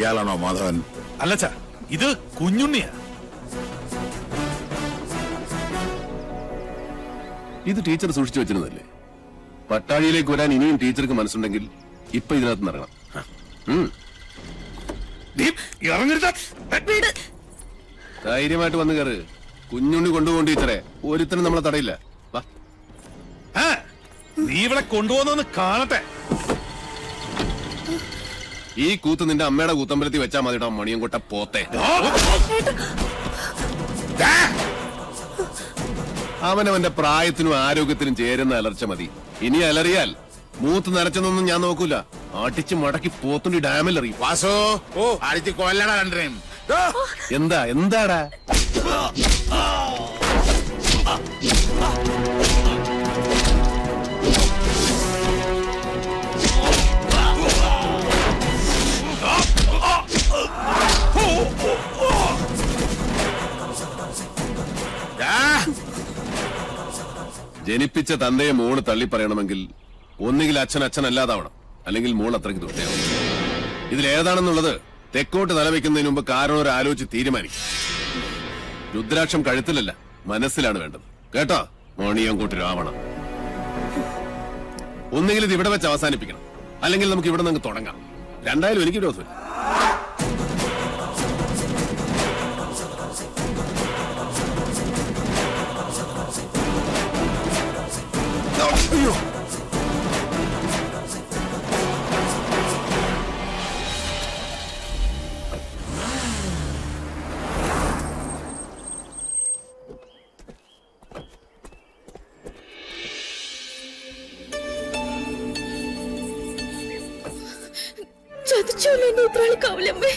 ഇയാളാണോ മാധവൻ അല്ലച്ച ഇത് കുഞ്ഞുണ്ണിയാ ഇത് ടീച്ചർ സൂക്ഷിച്ചു വെച്ചിരുന്നതല്ലേ പട്ടാഴിയിലേക്ക് വരാൻ ഇനിയും ടീച്ചർക്ക് മനസ്സുണ്ടെങ്കിൽ ഇപ്പൊ ഇതിനകത്ത് നിന്ന് ഇറങ്ങണം ഉം. ഇറങ്ങരുത് ധൈര്യമായിട്ട് വന്ന് കയറ് കുഞ്ഞുണ്ണി കൊണ്ടുപോകും ടീച്ചറെ ഒരുത്തനും നമ്മളെ തടയില്ല വാ ആ, നീ ഇവിടെ കൊണ്ടുപോകുന്നൊന്ന് കാണട്ടെ ഈ കൂത്ത് നിന്റെ അമ്മയുടെ കൂത്തമ്പലത്തിൽ വെച്ചാ മതിടാ മണിയും കൊട്ട പോത്തെ അവനവന്റെ പ്രായത്തിനും ആരോഗ്യത്തിനും ചേരുന്ന അലർച്ച മതി ഇനി അലറിയാൽ മൂത്ത് നരച്ചെന്നൊന്നും ഞാൻ നോക്കൂല അടിച്ച് മടക്കി പോത്തുണ്ടി ഡാമിൽ എറിയും വാസു ഓ അടിച്ച് കൊല്ലണ കണ്ടേം എന്താ എന്താടാ ജനിപ്പിച്ച തന്തയെ മോള് തള്ളി പറയണമെങ്കിൽ ഒന്നുകിൽ അച്ഛൻ അച്ഛനല്ലാതാവണം അല്ലെങ്കിൽ മോൾ അത്രയ്ക്ക് ദുഷ്ടയാവും ഇതിലേതാണെന്നുള്ളത് തെക്കോട്ട് തലവെക്കുന്നതിന് മുമ്പ് കാരണം ഒരു ആലോചിച്ച് തീരുമാനിക്കും രുദ്രാക്ഷം കഴുത്തിലല്ല മനസ്സിലാണ് വേണ്ടത് കേട്ടോ മോണിയംകൂട്ട് രാവണം ഒന്നുകിൽ ഇത് ഇവിടെ വെച്ച് അവസാനിപ്പിക്കണം അല്ലെങ്കിൽ നമുക്ക് ഇവിടെ നിന്ന് തുടങ്ങാം രണ്ടായാലും എനിക്ക് വിരോധമില്ല അയ്യോ ചതിച്ചോല്ലോ എന്റെ ഉത്രാളിക്കാവില്ലമ്മേ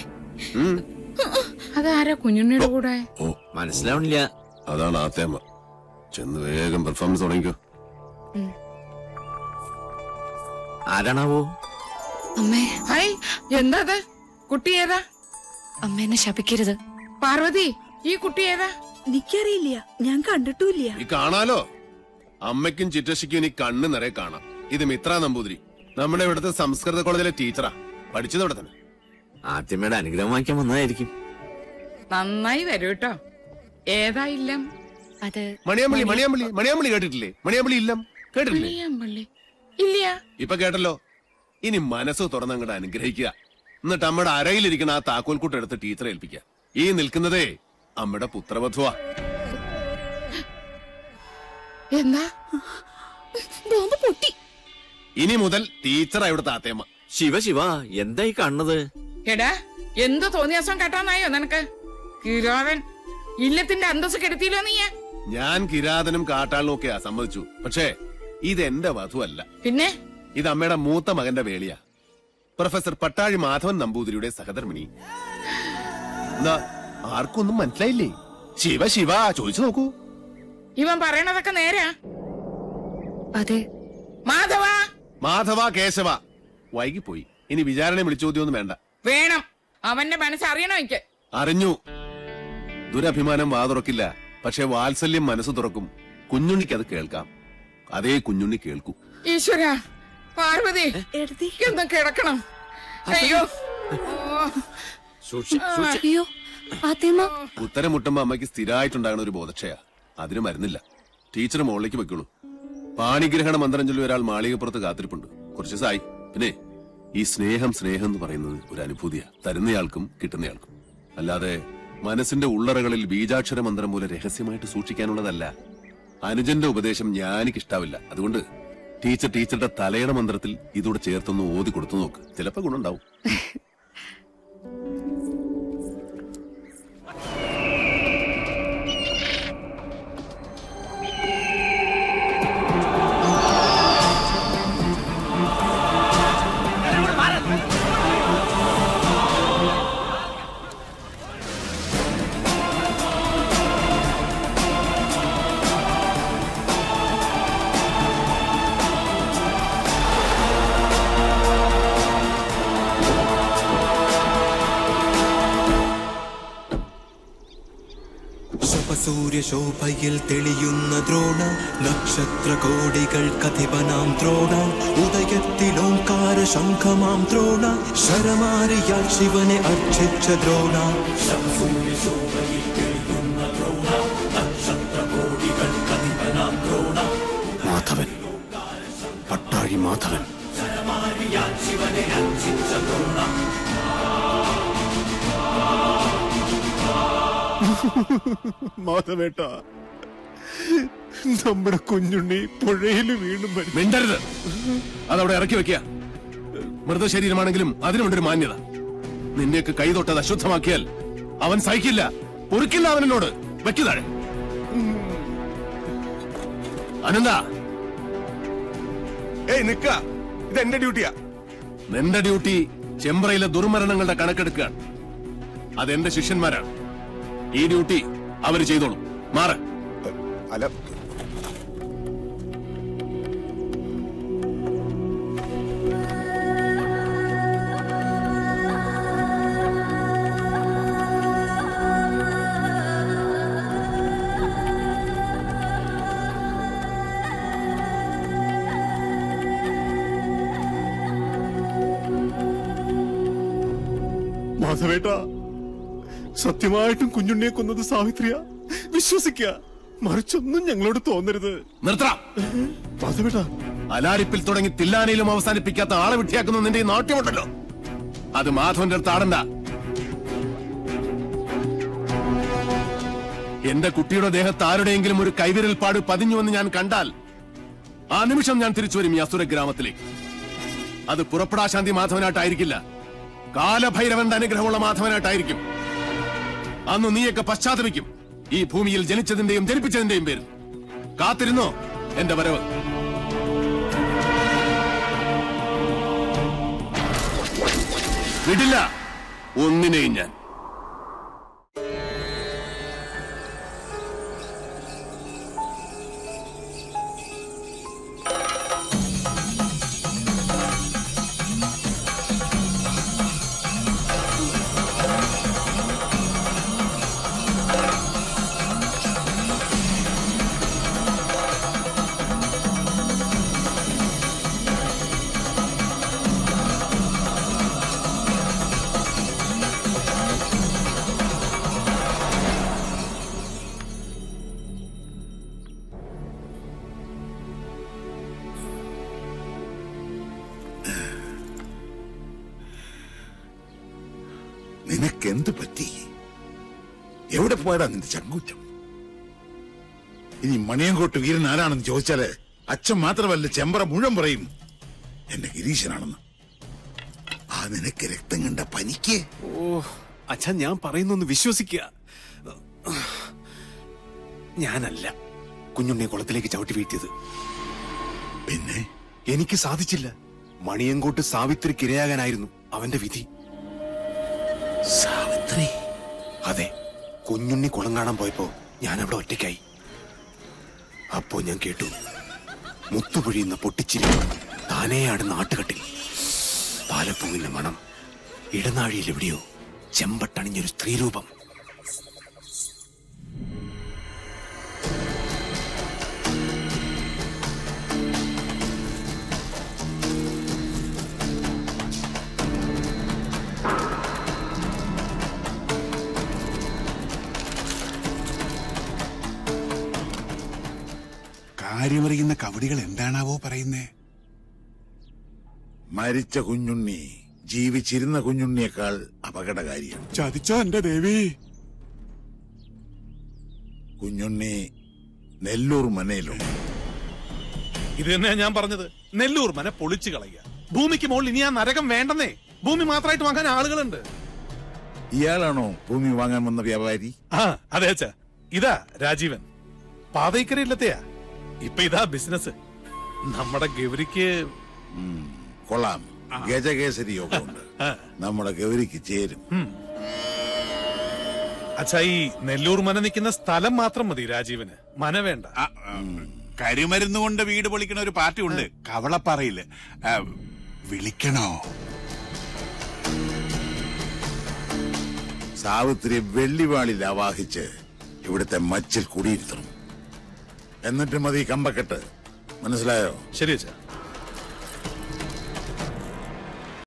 അതാരാ കുഞ്ഞുണ്ണിയുടെ കൂടെ ഓ മനസ്സിലാവണില്ല അതാണ് ആ തേമ ചെന്ന് വേഗം പെർഫോമൻസ് തുടങ്ങിക്കോ ആരാണാവോ അമ്മേ ഹൈ എന്താ അത് കുട്ടി ഏതാ അമ്മ എന്നെ ശപിക്കരുത് പാർവതി ഈ കുട്ടി ഏതാ എനിക്കറിയില്ല ഞാൻ കണ്ടിട്ടുമില്ല ഈ കാണാലോ അമ്മയ്ക്കും ചിറ്റശിക്കും ഇനി കണ്ണ് നിറയെ കാണാം ഇത് മിത്ര നമ്പൂതിരി നമ്മുടെ ഇവിടുത്തെ സംസ്കൃത കോളേജിലെ ടീച്ചറാ പഠിച്ചത് ഇവിടെ തന്നെ ആദ്യമേടെ അനുഗ്രഹം വാങ്ങിക്കാൻ വന്നതായിരിക്കും നന്നായി വരൂ കേട്ടോ ഏതാ ഇല്ലം അത് മണിയാമ്പള്ളി മണിയാമ്പള്ളി മണിയാമ്പള്ളി കേട്ടിട്ടില്ലേ മണിയാമ്പള്ളി ഇല്ലം കേട്ടിട്ടില്ലേ മണിയാമ്പള്ളി ഇല്ല ഇപ്പൊ കേട്ടല്ലോ ഇനി മനസ്സ് തുറന്നങ്ങോട്ട് അനുഗ്രഹിക്കുക എന്നിട്ട് അമ്മയുടെ അരയിലിരിക്കുന്ന ആ താക്കോൽക്കൂട്ട് എടുത്ത് ടീച്ചറെ ഏൽപ്പിക്കുക ഈ നിൽക്കുന്നതേ അമ്മയുടെ പുത്രവധുവാ എന്താ ബോംബ് പൊട്ടി ഇനി മുതൽ ടീച്ചറാ ഇവിടുത്തെ ആത്തേമ്മ ശിവ ശിവ എന്തായി കാണുന്നത് എടാ എന്ത് തോന്നിയാസം കേട്ടാന്നായോ നിനക്ക് കിരോവൻ ഇല്ലത്തിന്റെ അന്തസ് കെടുത്തിയില്ലോ നീ ഞാൻ കിരാതനും കാട്ടാളിനും ഒക്കെയാ സമ്മതിച്ചു പക്ഷേ ഇത് എന്റെ വധുവല്ല പിന്നെ ഇത് അമ്മയുടെ മൂത്ത മകന്റെ വേളിയാ പ്രൊഫസർ പട്ടാഴി മാധവൻ നമ്പൂതിരിയുടെ സഹധർമ്മിണി എന്താ ആർക്കൊന്നും മനസ്സിലായില്ലേ ശിവ ശിവ ചോദിച്ചു നോക്കൂ ഇവൻ പറയണതൊക്കെ നേരാ അതെ മാധവ മാധവ കേശവ വൈകിപ്പോയി ഇനി വിചാരണ വിളിച്ചോദ്യമൊന്നും വേണ്ട വേണം അവന്റെ മനസ്സ് അറിയണോ എനിക്ക് അറിഞ്ഞു ദുരഭിമാനം വാ തുറക്കില്ല പക്ഷെ വാത്സല്യം മനസ്സ് തുറക്കും കുഞ്ഞുണ്ണിക്ക് അത് കേൾക്കാം അതേ കുഞ്ഞുണ്ണി കേൾക്കൂ ഈശ്വര പാർവതി എഴുതി ഒന്ന് കിടക്കണം അയ്യോ ഓ, സൂക്ഷി സൂക്ഷി അയ്യോ ആത്തേമ്മ ഉത്തരം മുട്ടുമ്പോ അമ്മയ്ക്ക് സ്ഥിരമായിട്ടുണ്ടാകുന്ന ഒരു ബോധക്ഷയ അതിന് മരുന്നില്ല ടീച്ചർ മുകളിലേക്ക് വെക്കുള്ളൂ പാണിഗ്രഹണ മന്ത്രം ചൊല്ലി ഒരാൾ മാളികപ്പുറത്ത് കാത്തിരിപ്പുണ്ട് കുറച്ച് ദിവസമായി പിന്നെ ഈ സ്നേഹം സ്നേഹം എന്ന് പറയുന്നത് ഒരു അനുഭൂതിയാ തരുന്നയാൾക്കും കിട്ടുന്നയാൾക്കും അല്ലാതെ മനസ്സിന്റെ ഉള്ളറകളിൽ ബീജാക്ഷര മന്ത്രം പോലെ രഹസ്യമായിട്ട് സൂക്ഷിക്കാനുള്ളതല്ല അനുജന്റെ ഉപദേശം ഞാനിക്ക് ഇഷ്ടാവില്ല അതുകൊണ്ട് ടീച്ചർ ടീച്ചറുടെ തലയുടെ മന്ത്രത്തിൽ ഇതോടെ ചേർത്തൊന്ന് ഓതി കൊടുത്തു നോക്ക് ചിലപ്പോ ഗുണുണ്ടാവും സൂര്യശോഭയിൽ തെളിയുന്ന ദ്രോണ നക്ഷത്രകോടികൾ കഥിപനാം ദ്രോണ ഉദയത്തിലോങ്കാര ശംഖമാം ദ്രോണ ശരമാരിയാൽ ശിവനെ അർച്ചിച്ച ദ്രോണ മാധവൻ പട്ടാഴി മാധവൻ മാധവേട്ട നമ്മുടെ കുഞ്ഞുണ്ണി പുഴയിൽ വീണ്ടും മിണ്ടരുത് അതവിടെ ഇറക്കി വെക്കുക മൃതശരീരമാണെങ്കിലും അതിനുമുണ്ടൊരു മാന്യത നിന്നെയൊക്കെ കൈ തൊട്ടത് അശുദ്ധമാക്കിയാൽ അവൻ സഹിക്കില്ല പൊറുക്കില്ല അവനോട് വെക്കുതാഴെ അനന്ത ഏയ് നിക്ക ഇത് എന്റെ ഡ്യൂട്ടിയാ നിന്റെ ഡ്യൂട്ടി ചെമ്പ്രയിലെ ദുർമരണങ്ങളുടെ കണക്കെടുക്കുകയാണ് അതെന്റെ ശിഷ്യന്മാരാണ് ഈ ഡ്യൂട്ടി അവര് ചെയ്തോളും മാറ അല്ല മാധവേട്ട സത്യമായിട്ടും കുഞ്ഞുണ്ണിയെ കൊന്നത് സാവിത്രിയ വിശ്വസിക്കുക മറിച്ചൊന്നും ഞങ്ങളോട് തോന്നരുത് നിർത്തണം മാധവേട്ട അലാരിപ്പിൽ തുടങ്ങി തില്ലാനയിലും അവസാനിപ്പിക്കാത്ത ആളെ വിട്ടിയാക്കുന്ന നിന്റെ ഈ നാട്യമുണ്ടല്ലോ അത് മാധവന്റെ അടുത്ത് ആടണ്ട എന്റെ കുട്ടിയുടെ ദേഹത്ത് ആരുടെയെങ്കിലും ഒരു കൈവിരൽ പാട് പതിഞ്ഞുവെന്ന് ഞാൻ കണ്ടാൽ ആ നിമിഷം ഞാൻ തിരിച്ചു വരും ഈ അസുര ഗ്രാമത്തിലേക്ക് അത് പുറപ്പെടാശാന്തി മാധവനായിട്ടായിരിക്കില്ല കാലഭൈരവന്റെ അനുഗ്രഹമുള്ള മാധവനായിട്ടായിരിക്കും അന്ന് നീയൊക്കെ പശ്ചാത്തപിക്കും ഈ ഭൂമിയിൽ ജനിച്ചതിന്റെയും ജനിപ്പിച്ചതിന്റെയും പേരിൽ കാത്തിരുന്നോ എന്റെ വരവ് വിടില്ല ഒന്നിനെയും ഞാൻ നിനക്കെന്ത് പറ്റി എവിടെ പോയടാ നിന്റെ ചങ്കൂറ്റം ഇനി മണിയങ്കോട്ട് വീരൻ ആരാണെന്ന് ചോദിച്ചാല് അച്ഛൻ മാത്രമല്ല ചെമ്പറ മുഴുവൻ പറയും എന്റെ ഗിരീശനാണെന്ന് ആ നിനക്ക് രക്തം കണ്ട പനിക്ക് ഓ അച്ഛൻ ഞാൻ പറയുന്നൊന്ന് വിശ്വസിക്കുക ഞാനല്ല കുഞ്ഞുണ്ണിയെ കുളത്തിലേക്ക് ചവിട്ടി വീഴ്ത്തിയത് പിന്നെ എനിക്ക് സാധിച്ചില്ല മണിയങ്കോട്ട് സാവിത്രിക്ക് ഇരയാകാനായിരുന്നു അവന്റെ വിധി സാവിത്രി അതെ കുഞ്ഞുണ്ണി കുളം കാണാൻ പോയപ്പോ ഞാൻ അവിടെ ഒറ്റയ്ക്കായി അപ്പോ ഞാൻ കേട്ടു മുത്തുപൊഴിയുന്ന പൊട്ടിച്ചിരി താനേയാടുന്ന ആട്ടുകട്ടിൽ പാലപ്പൂവിന്റെ മണം ഇടനാഴിയിൽ എവിടെയോ ചെമ്പട്ടണിഞ്ഞൊരു സ്ത്രീരൂപം കാര്യമറിയുന്ന കവടികൾ എന്താണാവോ പറയുന്നേ മരിച്ച കുഞ്ഞുണ്ണി ജീവിച്ചിരുന്ന കുഞ്ഞുണ്ണിയേക്കാൾ അപകടകാരിയാണ് ചതിച്ചോ എന്റെ ദേവി കുഞ്ഞുണ്ണി നെല്ലൂർ മനയിലുണ്ട് ഇത് തന്നെയാ ഞാൻ പറഞ്ഞത് നെല്ലൂർ മന പൊളിച്ചു കളയുക ഭൂമിക്ക് മുകളിൽ ഇനി ആ നരകം വേണ്ടെന്നേ ഭൂമി മാത്രമായിട്ട് വാങ്ങാൻ ആളുകളുണ്ട് ഇയാളാണോ ഭൂമി വാങ്ങാൻ വന്ന വ്യാപാരി ആ അതെ അച്ഛാ ഇതാ രാജീവൻ പാതയ്ക്കരയില്ലത്തെയാ ഇപ്പൊ ഇതാ ബിസിനസ് നമ്മുടെ ഗൗരിക്ക് കൊള്ളാം ഗജകേസരി യോഗമുണ്ട് നമ്മുടെ ഗൗരിക്ക് ചേരും അച്ഛാ ഈ നെല്ലൂർ മന നിൽക്കുന്ന സ്ഥലം മാത്രം മതി രാജീവന് മന വേണ്ട കരിമരുന്ന് കൊണ്ട് വീട് പൊളിക്കണ ഒരു പാർട്ടി ഉണ്ട് കവളപ്പാറയില് ആ, വിളിക്കണോ സാവിത്രി വെള്ളിവാളിൽ ആവാഹിച്ച് ഇവിടുത്തെ മച്ചിൽ കുടിയിരുത്തണം എന്നിട്ട് മതി കമ്പക്കെട്ട് മനസ്സിലായോ ശരി അച്ഛാ